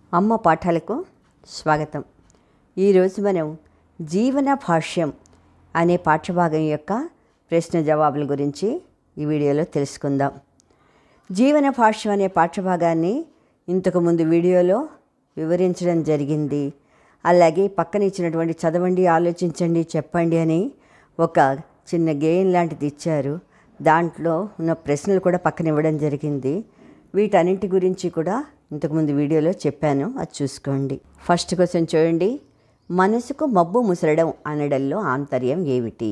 అమ్మ పాఠాలకు స్వాగతం ఈరోజు మనం జీవన భాష్యం అనే పాఠ్యభాగం యొక్క ప్రశ్న జవాబుల గురించి ఈ వీడియోలో తెలుసుకుందాం జీవన భాష్యం అనే పాఠ్యభాగాన్ని ఇంతకుముందు వీడియోలో వివరించడం జరిగింది అలాగే పక్కన ఇచ్చినటువంటి చదవండి ఆలోచించండి చెప్పండి అని ఒక చిన్న గేయం లాంటిది ఇచ్చారు దాంట్లో ఉన్న ప్రశ్నలు కూడా పక్కన ఇవ్వడం జరిగింది వీటన్నింటి గురించి కూడా ఇంతకుముందు వీడియోలో చెప్పాను అది చూసుకోండి ఫస్ట్ క్వశ్చన్ చూడండి మనసుకు మబ్బు ముసరడం అనడంలో ఆంతర్యం ఏమిటి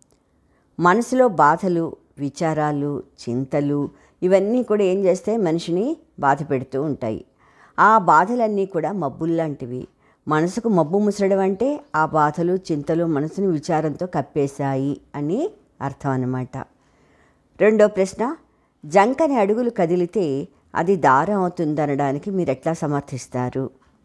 మనసులో బాధలు విచారాలు చింతలు ఇవన్నీ కూడా ఏం చేస్తే మనిషిని బాధ పెడుతూ ఉంటాయి ఆ బాధలన్నీ కూడా మబ్బుల్లాంటివి మనసుకు మబ్బు ముసరడం అంటే ఆ బాధలు చింతలు మనసుని విచారంతో కప్పేశాయి అని అర్థం అన్నమాట రెండో ప్రశ్న జంకని అడుగులు కదిలితే అది దారం అవుతుందనడానికి మీరు ఎట్లా సమర్థిస్తారు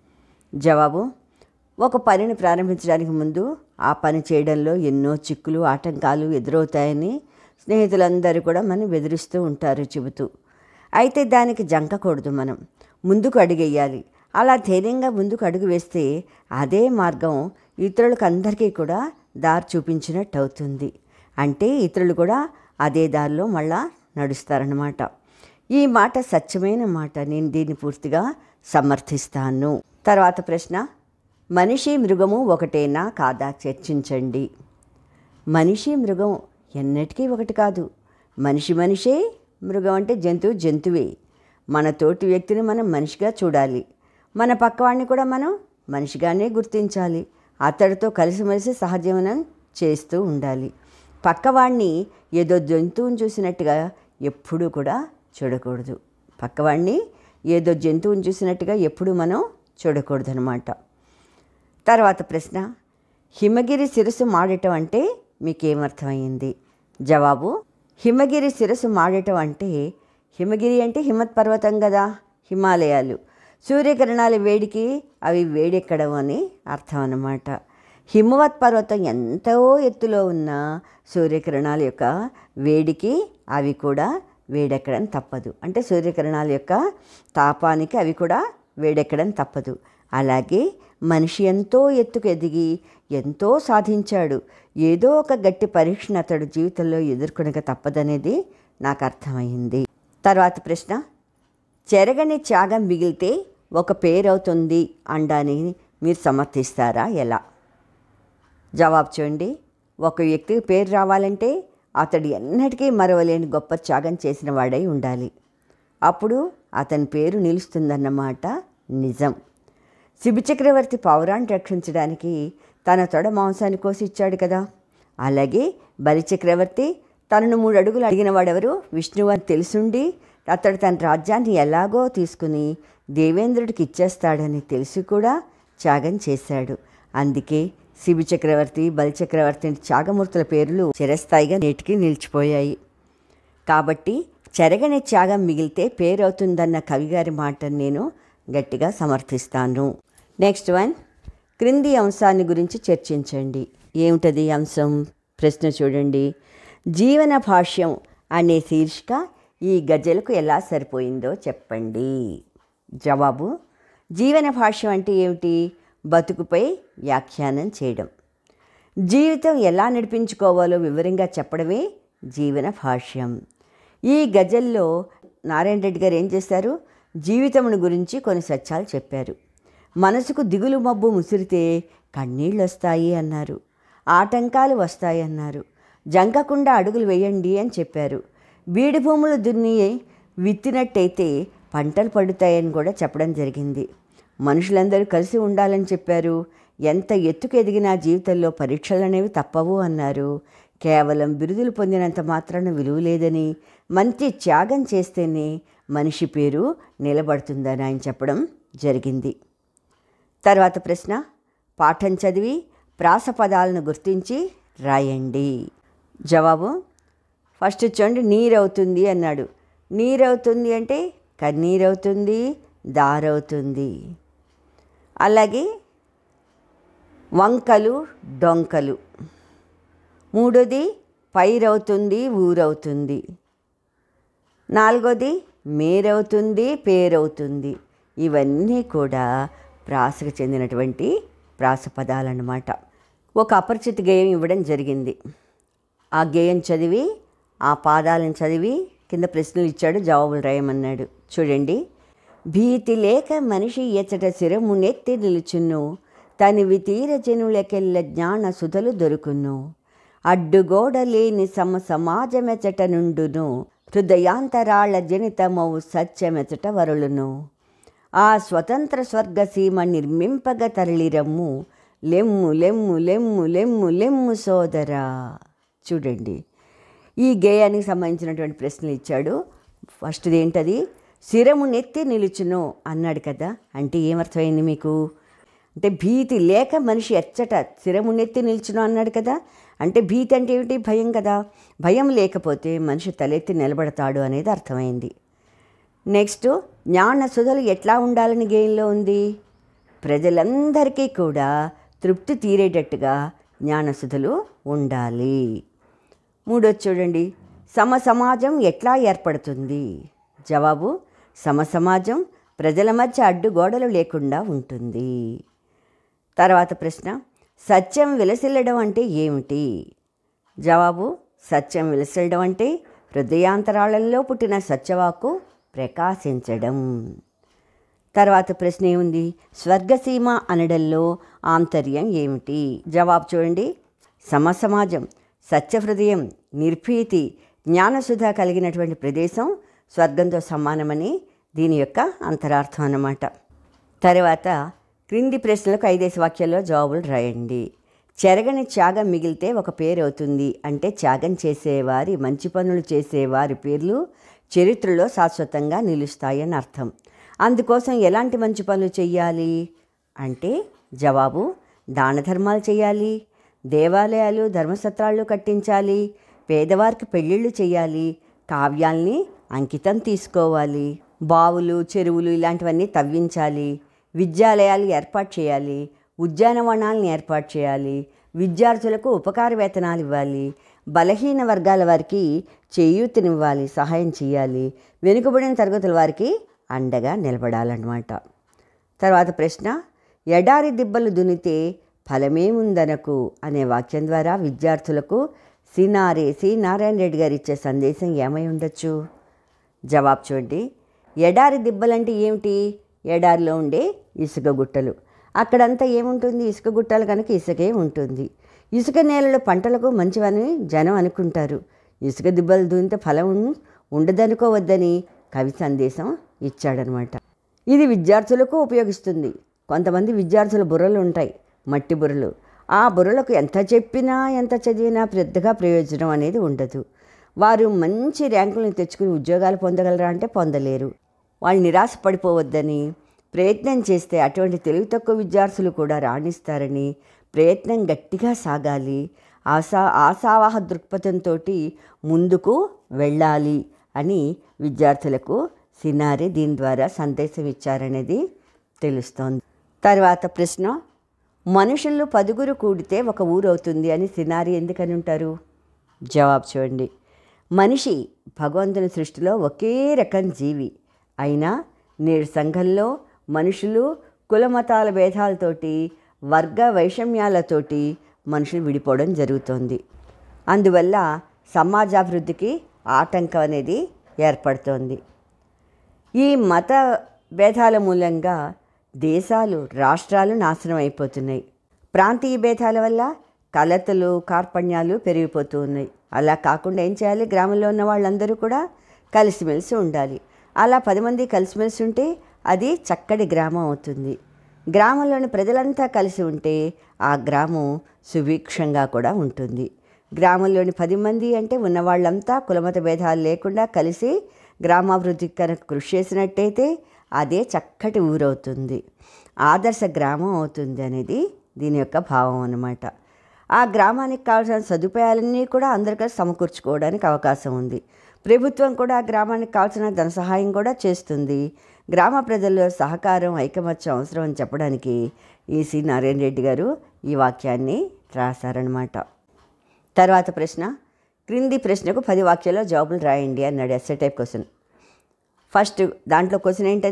జవాబు ఒక పనిని ప్రారంభించడానికి ముందు ఆ పని చేయడంలో ఎన్నో చిక్కులు ఆటంకాలు ఎదురవుతాయని స్నేహితులందరూ కూడా మనం బెదిరిస్తూ ఉంటారు చెబుతూ అయితే దానికి జంకకూడదు మనం ముందుకు అడుగేయాలి అలా ధైర్యంగా ముందుకు అడుగు వేస్తే అదే మార్గం ఇతరులకు అందరికీ కూడా దారి చూపించినట్టు అవుతుంది అంటే ఇతరులు కూడా అదే దారిలో మళ్ళా నడుస్తారన్నమాట ఈ మాట సత్యమైన మాట నేను దీన్ని పూర్తిగా సమర్థిస్తాను తర్వాత ప్రశ్న మనిషి మృగము ఒకటేనా కాదా చర్చించండి మనిషి మృగం ఎన్నటికీ ఒకటి కాదు మనిషి మనిషే మృగం అంటే జంతువు జంతువే మన తోటి వ్యక్తిని మనం మనిషిగా చూడాలి మన పక్కవాడిని కూడా మనం మనిషిగానే గుర్తించాలి అతడితో కలిసిమెలిసి సహజీవనం చేస్తూ ఉండాలి పక్కవాడిని ఏదో జంతువుని చూసినట్టుగా ఎప్పుడూ కూడా చూడకూడదు పక్కవాడిని ఏదో జంతువుని చూసినట్టుగా ఎప్పుడు మనం చూడకూడదు అనమాట తర్వాత ప్రశ్న హిమగిరి శిరస్సు మాడటం అంటే మీకేమర్థమైంది జవాబు హిమగిరి శిరస్సు మాడటం అంటే హిమగిరి అంటే హిమత్ పర్వతం కదా హిమాలయాలు సూర్యకిరణాల వేడికి అవి వేడెక్కడం అని అర్థం అన్నమాట హిమవత్ పర్వతం ఎంతో ఎత్తులో ఉన్న సూర్యకిరణాల యొక్క వేడికి అవి కూడా వేడెక్కడం తప్పదు అంటే సూర్యకిరణాల యొక్క తాపానికి అవి కూడా వేడెక్కడం తప్పదు అలాగే మనిషి ఎంతో ఎత్తుకు ఎదిగి ఎంతో సాధించాడు ఏదో ఒక గట్టి పరీక్షను అతడు జీవితంలో ఎదుర్కొనక తప్పదనేది నాకు అర్థమైంది తర్వాత ప్రశ్న చెరగని త్యాగం మిగిలితే ఒక పేరవుతుంది అండాన్ని మీరు సమర్థిస్తారా ఎలా జవాబు చూడండి ఒక వ్యక్తికి పేరు రావాలంటే అతడు ఎన్నటికీ మరవలేని గొప్ప త్యాగం చేసిన వాడై ఉండాలి అప్పుడు అతని పేరు నిలుస్తుందన్నమాట నిజం శిబి చక్రవర్తి పౌరాన్ని రక్షించడానికి తన తొడ మాంసాన్ని కోసి ఇచ్చాడు కదా అలాగే బలి చక్రవర్తి తనను మూడు అడుగులు అడిగిన వాడెవరు విష్ణువు అని తెలుసుండి అతడు తన రాజ్యాన్ని ఎలాగో తీసుకుని దేవేంద్రుడికి ఇచ్చేస్తాడని తెలిసి కూడా త్యాగం చేశాడు అందుకే శిబి చక్రవర్తి బలి చక్రవర్తి త్యాగమూర్తుల పేర్లు చిరస్థాయిగా నేటికి నిలిచిపోయాయి కాబట్టి చెరగని త్యాగం మిగిలితే పేరవుతుందన్న కవిగారి మాటను నేను గట్టిగా సమర్థిస్తాను నెక్స్ట్ వన్ క్రింది అంశాన్ని గురించి చర్చించండి ఏమిటది అంశం ప్రశ్న చూడండి జీవన భాష్యం అనే శీర్షిక ఈ గజలకు ఎలా సరిపోయిందో చెప్పండి జవాబు జీవన భాష్యం అంటే ఏమిటి బతుకుపై వ్యాఖ్యానం చేయడం జీవితం ఎలా నడిపించుకోవాలో వివరంగా చెప్పడమే జీవన భాష్యం ఈ గజల్లో నారాయణ రెడ్డి గారు ఏం చేశారు జీవితమును గురించి కొన్ని సత్యాలు చెప్పారు మనసుకు దిగులు మబ్బు ముసిరితే కన్నీళ్ళు వస్తాయి అన్నారు ఆటంకాలు వస్తాయి అన్నారు జంకకుండా అడుగులు వేయండి అని చెప్పారు బీడి భూములు దున్ని విత్తినట్టయితే పంటలు పడుతాయని కూడా చెప్పడం జరిగింది మనుషులందరూ కలిసి ఉండాలని చెప్పారు ఎంత ఎత్తుకు ఎదిగినా జీవితంలో పరీక్షలు అనేవి తప్పవు అన్నారు కేవలం బిరుదులు పొందినంత మాత్రాన విలువ లేదని మంచి త్యాగం చేస్తేనే మనిషి పేరు నిలబడుతుందని ఆయన చెప్పడం జరిగింది తర్వాత ప్రశ్న పాఠం చదివి ప్రాస పదాలను గుర్తించి రాయండి జవాబు ఫస్ట్ చూడండి నీరవుతుంది అన్నాడు నీరవుతుంది అంటే కన్నీరవుతుంది దారవుతుంది అలాగే వంకలు డొంకలు మూడోది పైరవుతుంది ఊరవుతుంది నాలుగోది మేరవుతుంది పేరవుతుంది ఇవన్నీ కూడా ప్రాసకు చెందినటువంటి ప్రాస పదాలన్నమాట ఒక అపరిచిత గేయం ఇవ్వడం జరిగింది ఆ గేయం చదివి ఆ పాదాలను చదివి కింద ప్రశ్నలు ఇచ్చాడు జవాబులు రాయమన్నాడు చూడండి భీతి లేక మనిషి ఎచ్చట శిరము నెత్తి నిలుచును తనివి తీర జనులకెల్ల జ్ఞాన సుధలు దొరుకును అడ్డుగోడ లేని సమ సమాజమెచట నుండును హృదయాంతరాళ జనితమౌ సత్యమెచట వరులును ఆ స్వతంత్ర స్వర్గసీమ నిర్మింపగ తరలిరమ్ము లెమ్ము లెమ్ము లెమ్ము లెమ్ము లెమ్ము సోదరా చూడండి ఈ గేయానికి సంబంధించినటువంటి ప్రశ్నలు ఇచ్చాడు ఫస్ట్ది ఏంటది శిరము నెత్తి నిలుచును అన్నాడు కదా అంటే ఏమర్థమైంది మీకు అంటే భీతి లేక మనిషి ఎచ్చట శిరము నెత్తి నిల్చును అన్నాడు కదా అంటే భీతి అంటే ఏమిటి భయం కదా భయం లేకపోతే మనిషి తలెత్తి నిలబడతాడు అనేది అర్థమైంది నెక్స్ట్ జ్ఞాన సుధలు ఎట్లా ఉండాలని గేయంలో ఉంది ప్రజలందరికీ కూడా తృప్తి తీరేటట్టుగా జ్ఞానసుధలు ఉండాలి మూడోది చూడండి సమ సమాజం ఎట్లా ఏర్పడుతుంది జవాబు సమ సమాజం ప్రజల మధ్య అడ్డుగోడలు లేకుండా ఉంటుంది తర్వాత ప్రశ్న సత్యం విలసిల్లడం అంటే ఏమిటి జవాబు సత్యం విలసిల్లడం అంటే హృదయాంతరాళంలో పుట్టిన సత్యవాకు ప్రకాశించడం తర్వాత ప్రశ్న ఏముంది స్వర్గసీమ అనడంలో ఆంతర్యం ఏమిటి జవాబు చూడండి సమసమాజం సత్యహృదయం నిర్భీతి జ్ఞానసుధ కలిగినటువంటి ప్రదేశం స్వర్గంతో సమానమని దీని యొక్క అంతరార్థం అన్నమాట తర్వాత క్రింది ప్రశ్నలకు ఐదేసి వాక్యాల్లో జవాబులు రాయండి చెరగని త్యాగం మిగిలితే ఒక పేరు అవుతుంది అంటే త్యాగం చేసేవారి మంచి పనులు చేసేవారి పేర్లు చరిత్రలో శాశ్వతంగా నిలుస్తాయని అర్థం అందుకోసం ఎలాంటి మంచి పనులు చెయ్యాలి అంటే జవాబు దాన ధర్మాలు చేయాలి దేవాలయాలు ధర్మసత్రాలు కట్టించాలి పేదవారికి పెళ్ళిళ్ళు చేయాలి కావ్యాల్ని అంకితం తీసుకోవాలి బావులు చెరువులు ఇలాంటివన్నీ తవ్వించాలి విద్యాలయాలు ఏర్పాటు చేయాలి ఉద్యానవనాలను ఏర్పాటు చేయాలి విద్యార్థులకు ఉపకార వేతనాలు ఇవ్వాలి బలహీన వర్గాల వారికి చేయూతనివ్వాలి సహాయం చేయాలి వెనుకబడిన తరగతుల వారికి అండగా నిలబడాలన్నమాట తర్వాత ప్రశ్న ఎడారి దిబ్బలు దునితే ఫలమేముందనకు అనే వాక్యం ద్వారా విద్యార్థులకు సినారే సి నారాయణ రెడ్డి గారు ఇచ్చే సందేశం ఏమై ఉండొచ్చు జవాబు చూడండి ఎడారి దిబ్బలంటే ఏమిటి ఎడారిలో ఉండే ఇసుక గుట్టలు అక్కడంతా ఏముంటుంది ఇసుక గుట్టలు కనుక ఇసుకే ఉంటుంది ఇసుక నేలలో పంటలకు మంచివని జనం అనుకుంటారు ఇసుక దిబ్బలు దూనితే ఫలం ఉం- ఉండదనుకోవద్దని కవి సందేశం ఇచ్చాడనమాట ఇది విద్యార్థులకు ఉపయోగిస్తుంది కొంతమంది విద్యార్థుల బుర్రలు ఉంటాయి మట్టి బుర్రలు ఆ బుర్రలకు ఎంత చెప్పినా ఎంత చదివినా పెద్దగా ప్రయోజనం అనేది ఉండదు వారు మంచి ర్యాంకులను తెచ్చుకుని ఉద్యోగాలు పొందగలరా అంటే పొందలేరు వాళ్ళు నిరాశ పడిపోవద్దని ప్రయత్నం చేస్తే అటువంటి తెలివి తక్కువ విద్యార్థులు కూడా రాణిస్తారని ప్రయత్నం గట్టిగా సాగాలి ఆశా ఆశావాహ దృక్పథంతో ముందుకు వెళ్ళాలి అని విద్యార్థులకు సినారి దీని ద్వారా సందేశం ఇచ్చారనేది తెలుస్తోంది తర్వాత ప్రశ్న మనుషులు పదుగురు కూడితే ఒక ఊరు అవుతుంది అని సినారి ఎందుకని ఉంటారు జవాబు చూడండి మనిషి భగవంతుని సృష్టిలో ఒకే రకం జీవి అయినా నేడు సంఘంలో మనుషులు కులమతాల భేదాలతోటి వర్గ వైషమ్యాలతోటి మనుషులు విడిపోవడం జరుగుతోంది అందువల్ల సమాజాభివృద్ధికి ఆటంకం అనేది ఏర్పడుతోంది ఈ మత భేదాల మూలంగా దేశాలు రాష్ట్రాలు నాశనం అయిపోతున్నాయి ప్రాంతీయ భేదాల వల్ల కలతలు కార్పణ్యాలు పెరిగిపోతూ ఉన్నాయి అలా కాకుండా ఏం చేయాలి గ్రామంలో ఉన్న వాళ్ళందరూ కూడా కలిసిమెలిసి ఉండాలి అలా పది మంది కలిసిమెలిసి ఉంటే అది చక్కటి గ్రామం అవుతుంది గ్రామంలోని ప్రజలంతా కలిసి ఉంటే ఆ గ్రామం సుభిక్షంగా కూడా ఉంటుంది గ్రామంలోని పది మంది అంటే ఉన్న వాళ్ళంతా కులమత భేదాలు లేకుండా కలిసి గ్రామాభివృద్ధికి కనుక కృషి చేసినట్టయితే అదే చక్కటి ఊరవుతుంది ఆదర్శ గ్రామం అవుతుంది అనేది దీని యొక్క భావం అన్నమాట ఆ గ్రామానికి కావాల్సిన సదుపాయాలన్నీ కూడా అందరికీ సమకూర్చుకోవడానికి అవకాశం ఉంది ప్రభుత్వం కూడా ఆ గ్రామానికి కావాల్సిన ధన సహాయం కూడా చేస్తుంది గ్రామ ప్రజల్లో సహకారం ఐకమత్యం అవసరం అని చెప్పడానికి ఈ సి నారాయణ రెడ్డి గారు ఈ వాక్యాన్ని రాశారనమాట తర్వాత ప్రశ్న క్రింది ప్రశ్నకు పది వాక్యాల్లో జవాబులు రాయండి అన్నాడు ఎస్ఏ టైప్ క్వశ్చన్ ఫస్ట్ దాంట్లో క్వశ్చన్ ఏంటది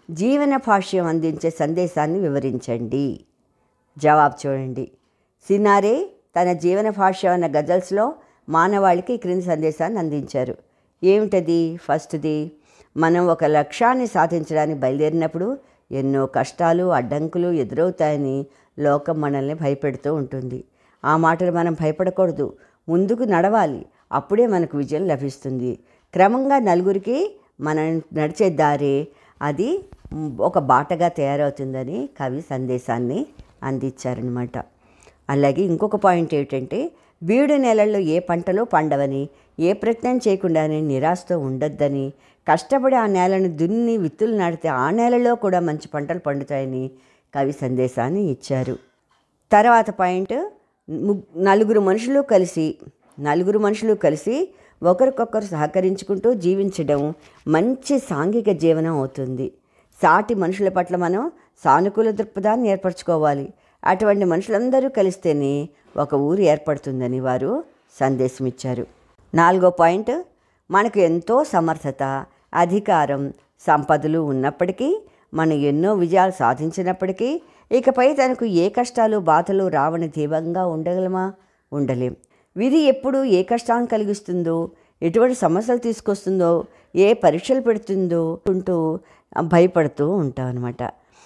జీవన భాష్యం అందించే సందేశాన్ని వివరించండి జవాబు చూడండి సినారే తన జీవన భాష్యం అన్న గజల్స్లో మానవాళికి ఈ క్రింది సందేశాన్ని అందించారు ఏమిటది ఫస్ట్ది మనం ఒక లక్ష్యాన్ని సాధించడానికి బయలుదేరినప్పుడు ఎన్నో కష్టాలు అడ్డంకులు ఎదురవుతాయని లోకం మనల్ని భయపెడుతూ ఉంటుంది ఆ మాటలు మనం భయపడకూడదు ముందుకు నడవాలి అప్పుడే మనకు విజయం లభిస్తుంది క్రమంగా నలుగురికి మనం నడిచే దారి అది ఒక బాటగా తయారవుతుందని కవి సందేశాన్ని అందించారనమాట అలాగే ఇంకొక పాయింట్ ఏమిటంటే బీడు నెలల్లో ఏ పంటలు పండవని ఏ ప్రయత్నం చేయకుండానే నిరాశతో ఉండొద్దని కష్టపడి ఆ నేలను దున్ని విత్తులు నాటితే ఆ నేలలో కూడా మంచి పంటలు పండుతాయని కవి సందేశాన్ని ఇచ్చారు తర్వాత పాయింట్ ము- నలుగురు మనుషులు కలిసి నలుగురు మనుషులు కలిసి ఒకరికొకరు సహకరించుకుంటూ జీవించడం మంచి సాంఘిక జీవనం అవుతుంది సాటి మనుషుల పట్ల మనం సానుకూల దృక్పథాన్ని ఏర్పరచుకోవాలి అటువంటి మనుషులందరూ కలిస్తేనే ఒక ఊరు ఏర్పడుతుందని వారు సందేశం ఇచ్చారు నాలుగో పాయింట్ మనకు ఎంతో సమర్థత అధికారం సంపదలు ఉన్నప్పటికీ మనం ఎన్నో విజయాలు సాధించినప్పటికీ ఇకపై తనకు ఏ కష్టాలు బాధలు రావని దీవంగా ఉండగలమా ఉండలేం విధి ఎప్పుడు ఏ కష్టాన్ని కలిగిస్తుందో ఎటువంటి సమస్యలు తీసుకొస్తుందో ఏ పరీక్షలు పెడుతుందో ఉంటూ భయపడుతూ ఉంటాం అనమాట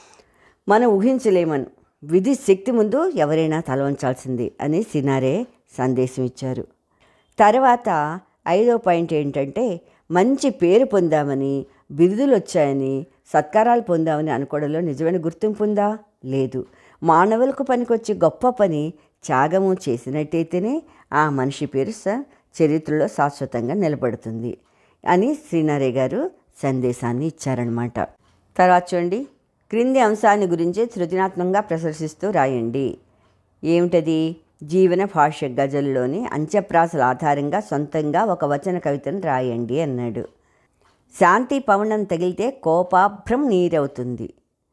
మనం ఊహించలేమను విధి శక్తి ముందు ఎవరైనా తల వంచాల్సింది అని సినారే సందేశం ఇచ్చారు తర్వాత ఐదో పాయింట్ ఏంటంటే మంచి పేరు పొందామని బిరుదులు వచ్చాయని సత్కారాలు పొందామని అనుకోవడంలో నిజమైన గుర్తింపు ఉందా లేదు మానవులకు పనికొచ్చి గొప్ప పని త్యాగము చేసినట్టయితేనే ఆ మనిషి పేరు స చరిత్రలో శాశ్వతంగా నిలబడుతుంది అని శ్రీనారే గారు సందేశాన్ని ఇచ్చారనమాట తర్వాత చూడండి క్రింది అంశాన్ని గురించి సృజనాత్మకంగా ప్రశంసిస్తూ రాయండి ఏమిటది జీవన భాష గజల్లోని అంత్యప్రాసల ఆధారంగా సొంతంగా ఒక వచన కవితను రాయండి అన్నాడు శాంతి పవనం తగిలితే కోపాభ్రం నీరవుతుంది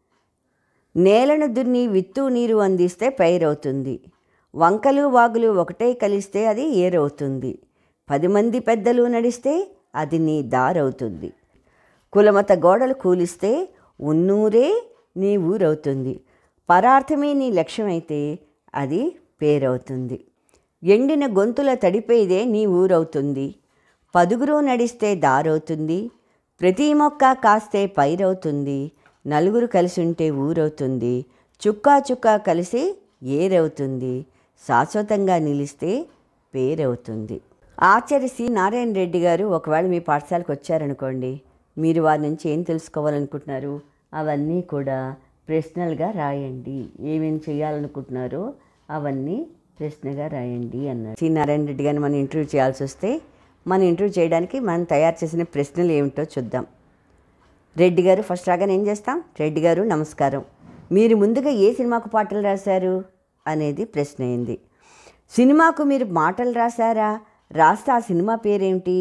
నేలను దున్ని విత్తు నీరు అందిస్తే పైరవుతుంది వంకలు వాగులు ఒకటే కలిస్తే అది ఏరవుతుంది పది మంది పెద్దలు నడిస్తే అది నీ దారవుతుంది కులమత గోడలు కూలిస్తే ఉన్నూరే నీ ఊరవుతుంది పరార్థమే నీ లక్ష్యమైతే అది పేరవుతుంది ఎండిన గొంతుల తడిపేదే నీ ఊరవుతుంది పదుగురు నడిస్తే దారవుతుంది ప్రతి మొక్క కాస్తే పైరవుతుంది నలుగురు కలిసి ఉంటే ఊరవుతుంది చుక్కా చుక్కా కలిసి ఏరవుతుంది శాశ్వతంగా నిలిస్తే పేరవుతుంది ఆచార్య సి నారాయణ రెడ్డి గారు ఒకవేళ మీ పాఠశాలకు వచ్చారనుకోండి మీరు వారి నుంచి ఏం తెలుసుకోవాలనుకుంటున్నారు అవన్నీ కూడా ప్రశ్నలుగా రాయండి ఏమేమి చేయాలనుకుంటున్నారో అవన్నీ ప్రశ్నగా రాయండి అన్నారు సి నారాయణ రెడ్డి గారిని మనం ఇంటర్వ్యూ చేయాల్సి వస్తే మన ఇంటర్వ్యూ చేయడానికి మనం తయారు చేసిన ప్రశ్నలు ఏమిటో చూద్దాం రెడ్డి గారు ఫస్ట్ రాగానే ఏం చేస్తాం రెడ్డి గారు నమస్కారం మీరు ముందుగా ఏ సినిమాకు పాటలు రాశారు అనేది ప్రశ్న అయింది సినిమాకు మీరు మాటలు రాశారా రాస్తే ఆ సినిమా పేరేమిటి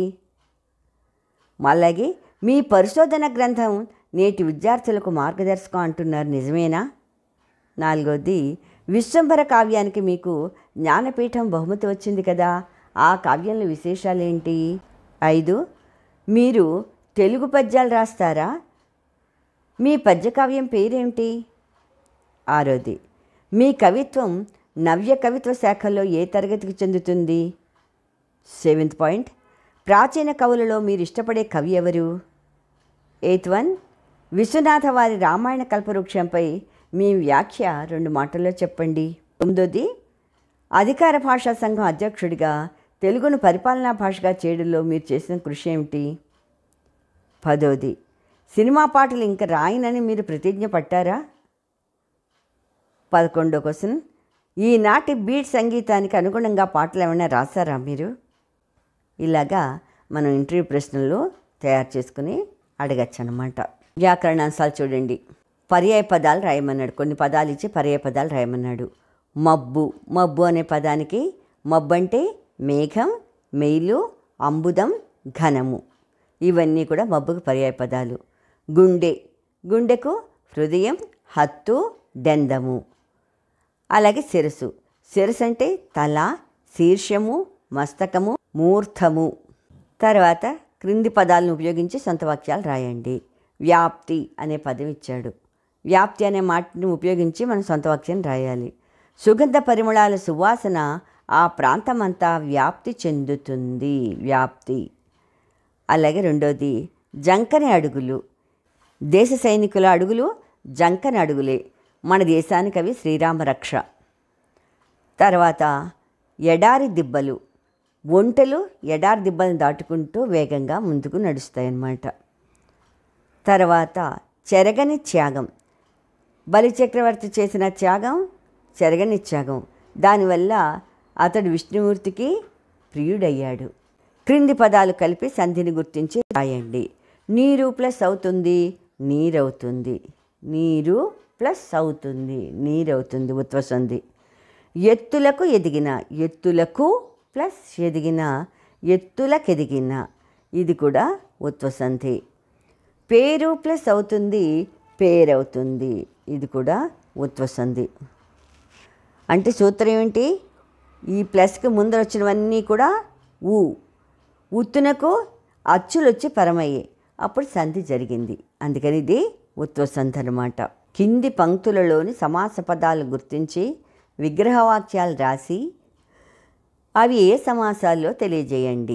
అలాగే మీ పరిశోధన గ్రంథం నేటి విద్యార్థులకు మార్గదర్శకం అంటున్నారు నిజమేనా నాలుగోది విశ్వంభర కావ్యానికి మీకు జ్ఞానపీఠం బహుమతి వచ్చింది కదా ఆ కావ్యంలో విశేషాలు ఏంటి ఐదు మీరు తెలుగు పద్యాలు రాస్తారా మీ పద్యకావ్యం పేరేమిటి ఆరోది మీ కవిత్వం నవ్య కవిత్వ శాఖలో ఏ తరగతికి చెందుతుంది సెవెంత్ పాయింట్ ప్రాచీన కవులలో మీరు ఇష్టపడే కవి ఎవరు ఎయిత్ వన్ విశ్వనాథ వారి రామాయణ కల్పవృక్షంపై మీ వ్యాఖ్య రెండు మాటల్లో చెప్పండి తొమ్మిదోది అధికార భాషా సంఘం అధ్యక్షుడిగా తెలుగును పరిపాలనా భాషగా చేయడంలో మీరు చేసిన కృషి ఏమిటి పదోది సినిమా పాటలు ఇంకా రాయనని మీరు ప్రతిజ్ఞ పట్టారా పదకొండో క్వశ్చన్ ఈనాటి బీట్ సంగీతానికి అనుగుణంగా పాటలు ఏమైనా రాశారా మీరు ఇలాగా మనం ఇంటర్వ్యూ ప్రశ్నలు తయారు చేసుకుని అడగచ్చు అనమాట వ్యాకరణాంశాలు చూడండి పర్యాయ పదాలు రాయమన్నాడు కొన్ని పదాలు ఇచ్చి పర్యాయ పదాలు రాయమన్నాడు మబ్బు మబ్బు అనే పదానికి మబ్బు అంటే మేఘం మెయిలు అంబుదం ఘనము ఇవన్నీ కూడా మబ్బుకు పర్యాయ పదాలు గుండె గుండెకు హృదయం హత్తు డెందము అలాగే శిరసు శిరస్సు అంటే తల శీర్షము మస్తకము మూర్ధము తర్వాత క్రింది పదాలను ఉపయోగించి సొంత వాక్యాలు రాయండి వ్యాప్తి అనే పదం ఇచ్చాడు వ్యాప్తి అనే మాటని ఉపయోగించి మనం సొంత వాక్యం రాయాలి సుగంధ పరిమళాల సువాసన ఆ ప్రాంతమంతా వ్యాప్తి చెందుతుంది వ్యాప్తి అలాగే రెండోది జంకని అడుగులు దేశ సైనికుల అడుగులు జంకని అడుగులే మన దేశానికి అవి శ్రీరామ రక్ష తర్వాత ఎడారి దిబ్బలు ఒంటెలు ఎడారి దిబ్బలను దాటుకుంటూ వేగంగా ముందుకు నడుస్తాయన్నమాట తర్వాత చెరగని త్యాగం బలిచక్రవర్తి చేసిన త్యాగం చెరగని త్యాగం దానివల్ల అతడు విష్ణుమూర్తికి ప్రియుడయ్యాడు క్రింది పదాలు కలిపి సంధిని గుర్తించి రాయండి నీరు ప్లస్ అవుతుంది నీరవుతుంది నీరు ప్లస్ అవుతుంది నీరవుతుంది ఉత్వసంధి ఎత్తులకు ఎదిగిన ఎత్తులకు ప్లస్ ఎదిగిన ఎత్తులకెదిగిన ఇది కూడా ఉత్వసంధి పేరు ప్లస్ అవుతుంది పేరవుతుంది ఇది కూడా ఉత్వసంధి అంటే సూత్రం ఏంటి ఈ ప్లస్కి ముందర వచ్చినవన్నీ కూడా ఊ ఉత్తునకు అచ్చులు వచ్చి పరమయ్యాయి అప్పుడు సంధి జరిగింది అందుకని ఇది ఉత్వసంధి అనమాట కింది పంక్తులలోని సమాస పదాలు గుర్తించి విగ్రహవాక్యాలు రాసి అవి ఏ సమాసాల్లో తెలియజేయండి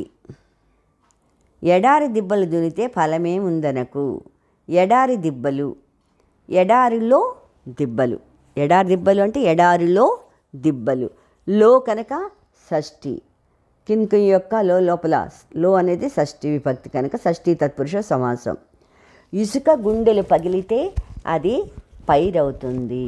ఎడారి దిబ్బలు దునితే ఫలమే ఉందనకు ఎడారి దిబ్బలు ఎడారిలో దిబ్బలు ఎడారి దిబ్బలు అంటే ఎడారిలో దిబ్బలు లో కనుక షష్ఠి కింకి యొక్క లో లోపల లో అనేది షష్ఠి విభక్తి కనుక షష్ఠి తత్పురుష సమాసం ఇసుక గుండెలు పగిలితే అది పైరవుతుంది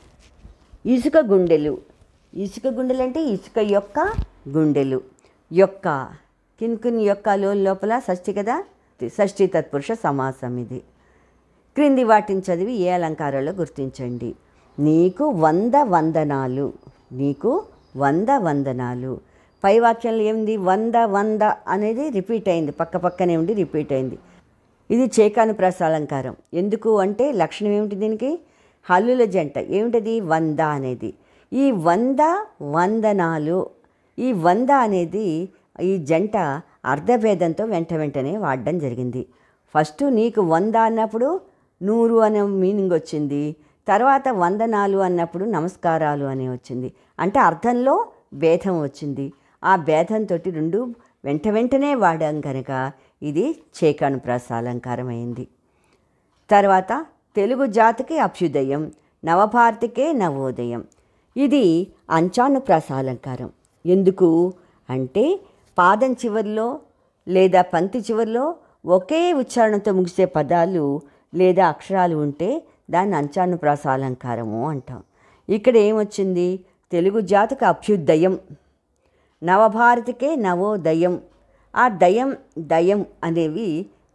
ఇసుక గుండెలు ఇసుక గుండెలు అంటే ఇసుక యొక్క గుండెలు యొక్క కిన్కుని యొక్క లో లోపల షష్ఠి కదా షష్ఠి తత్పురుష సమాసం ఇది క్రింది వాటిని చదివి ఏ అలంకారాల్లో గుర్తించండి నీకు వంద వందనాలు నీకు వంద వందనాలు పై వాక్యంలో ఏమింది వంద వంద అనేది రిపీట్ అయింది పక్క పక్కనే ఉండి రిపీట్ అయింది ఇది చేకానుప్రాస అలంకారం ఎందుకు అంటే లక్షణం ఏమిటి దీనికి హల్లుల జంట ఏమిటది వంద అనేది ఈ వంద వందనాలు ఈ వంద అనేది ఈ జంట అర్ధభేదంతో వెంట వెంటనే వాడడం జరిగింది ఫస్ట్ నీకు వంద అన్నప్పుడు నూరు అనే మీనింగ్ వచ్చింది తర్వాత వందనాలు అన్నప్పుడు నమస్కారాలు అనే వచ్చింది అంటే అర్థంలో భేదం వచ్చింది ఆ భేదంతో రెండు వెంట వెంటనే వాడాం కనుక ఇది చేకానుప్రాస అలంకారం అయింది తర్వాత తెలుగు జాతికి అభ్యుదయం నవభారతికే నవోదయం ఇది అంచానుప్రాస అలంకారం ఎందుకు అంటే పాదం చివరిలో లేదా పంక్తి చివరిలో ఒకే ఉచ్చారణతో ముగిసే పదాలు లేదా అక్షరాలు ఉంటే దాన్ని అంచానుప్రాస అలంకారము అంటాం ఇక్కడ ఏమొచ్చింది తెలుగు జాతికి అభ్యుదయం నవభారతికే నవోదయం ఆ దయం దయం అనేవి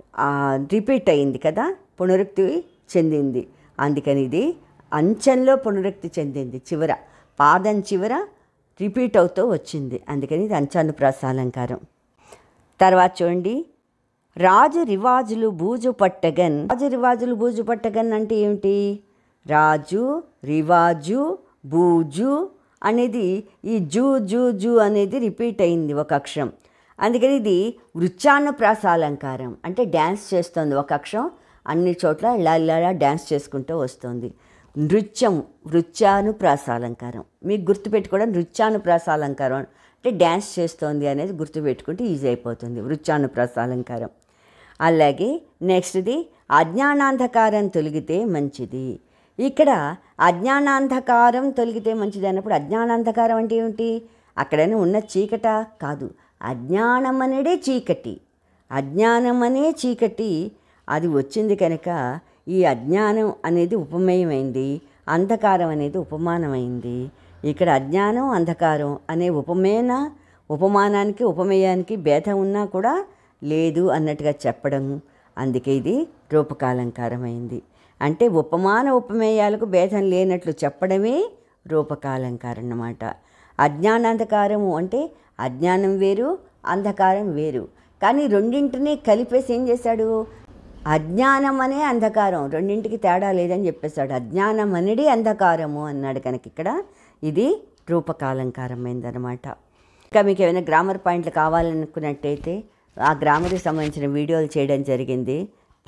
రిపీట్ అయింది కదా పునరుక్తి చెందింది అందుకని ఇది అంచంలో పునరుక్తి చెందింది చివర పాదం చివర రిపీట్ అవుతూ వచ్చింది అందుకని ఇది అంచానుప్రాస అలంకారం తర్వాత చూడండి రాజు రివాజులు బూజు పట్టగన్ రాజు రివాజులు బూజు పట్టగన్ అంటే ఏమిటి రాజు రివాజు బూజు అనేది ఈ జూ జూ జూ అనేది రిపీట్ అయింది ఒక అక్షరం అందుకని ఇది వృత్యానుప్రాస అలంకారం అంటే డ్యాన్స్ చేస్తుంది ఒక అక్షరం అన్ని చోట్ల ఇలా ఇలా డ్యాన్స్ చేసుకుంటూ వస్తుంది నృత్యం నృత్యానుప్రాస అలంకారం మీకు గుర్తుపెట్టుకోవడం నృత్యానుప్రాస అలంకారం అంటే డ్యాన్స్ చేస్తోంది అనేది గుర్తుపెట్టుకుంటే ఈజీ అయిపోతుంది వృత్యానుప్రాస అలంకారం అలాగే నెక్స్ట్ది అజ్ఞానాంధకారం తొలగితే మంచిది ఇక్కడ అజ్ఞానాంధకారం తొలగితే మంచిది అన్నప్పుడు అజ్ఞానాంధకారం అంటే ఏమిటి అక్కడనే ఉన్న చీకట కాదు అజ్ఞానం అనేదే చీకటి అజ్ఞానం అనే చీకటి అది వచ్చింది కనుక ఈ అజ్ఞానం అనేది ఉపమేయమైంది అంధకారం అనేది ఉపమానమైంది ఇక్కడ అజ్ఞానం అంధకారం అనే ఉపమేన ఉపమానానికి ఉపమేయానికి భేదం ఉన్నా కూడా లేదు అన్నట్టుగా చెప్పడం అందుకే ఇది రూపకాలంకారమైంది అంటే ఉపమాన ఉపమేయాలకు భేదం లేనట్లు చెప్పడమే రూపకాలంకారం అన్నమాట అజ్ఞానాంధకారము అంటే అజ్ఞానం వేరు అంధకారం వేరు కానీ రెండింటినీ కలిపేసి ఏం చేశాడు అజ్ఞానం అనే అంధకారం రెండింటికి తేడా లేదని చెప్పేశాడు అజ్ఞానం అనేది అంధకారము అన్నాడు కనుక ఇక్కడ ఇది రూపకాలంకారమైందనమాట ఇంకా మీకు ఏమైనా గ్రామర్ పాయింట్లు కావాలనుకున్నట్టయితే ఆ గ్రామర్కి సంబంధించిన వీడియోలు చేయడం జరిగింది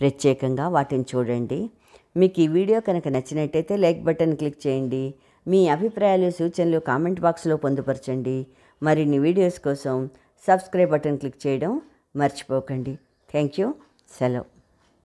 ప్రత్యేకంగా వాటిని చూడండి మీకు ఈ వీడియో కనుక నచ్చినట్టయితే లైక్ బటన్ క్లిక్ చేయండి మీ అభిప్రాయాలు సూచనలు కామెంట్ బాక్స్లో పొందుపరచండి మరిన్ని వీడియోస్ కోసం సబ్స్క్రైబ్ బటన్ క్లిక్ చేయడం మర్చిపోకండి థ్యాంక్ యూ సెలవు